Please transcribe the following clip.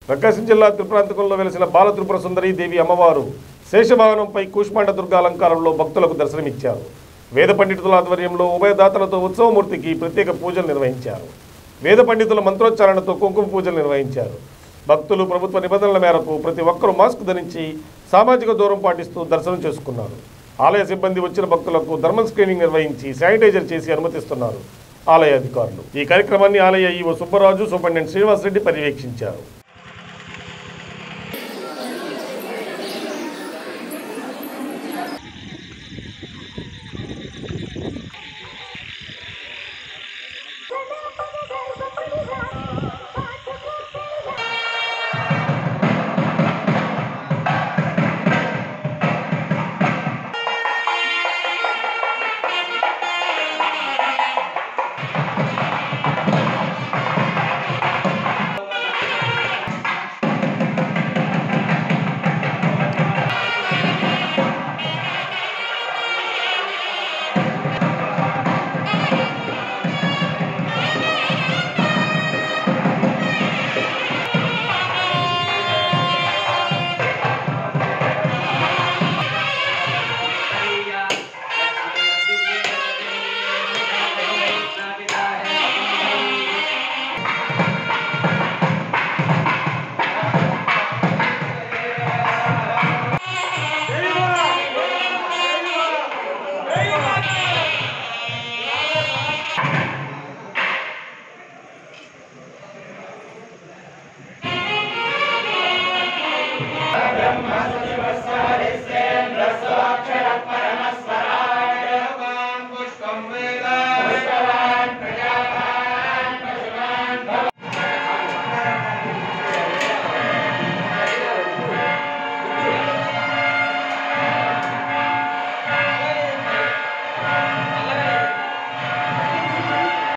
ప్రకాశం జిల్లా త్రిపురాంతకంలో వెలిసిన బాల త్రిపుర సుందరి దేవి అమ్మవారు శేషవాహనంపై కూష్మాండ దుర్గా అలంకారంలో భక్తులకు దర్శనమిచ్చారు వేద పండితుల ఆధ్వర్యంలో ఉభయదాతలతో ఉత్సవమూర్తికి ప్రత్యేక పూజలు నిర్వహించారు వేద పండితుల మంత్రోచ్చారణతో కుంకుమ పూజలు నిర్వహించారు భక్తులు ప్రభుత్వ నిబంధనల మేరకు ప్రతి ఒక్కరూ మాస్క్ ధరించి సామాజిక దూరం పాటిస్తూ దర్శనం చేసుకున్నారు ఆలయ సిబ్బంది వచ్చిన భక్తులకు థర్మల్ స్క్రీనింగ్ నిర్వహించి శానిటైజర్ చేసి అనుమతిస్తున్నారు ఆలయ అధికారులు ఈ కార్యక్రమాన్ని ఆలయ ఈవో సుబ్బరాజు సూపరింటెండెంట్ శ్రీనివాసరెడ్డి పర్యవేక్షించారు బ్రహ్మ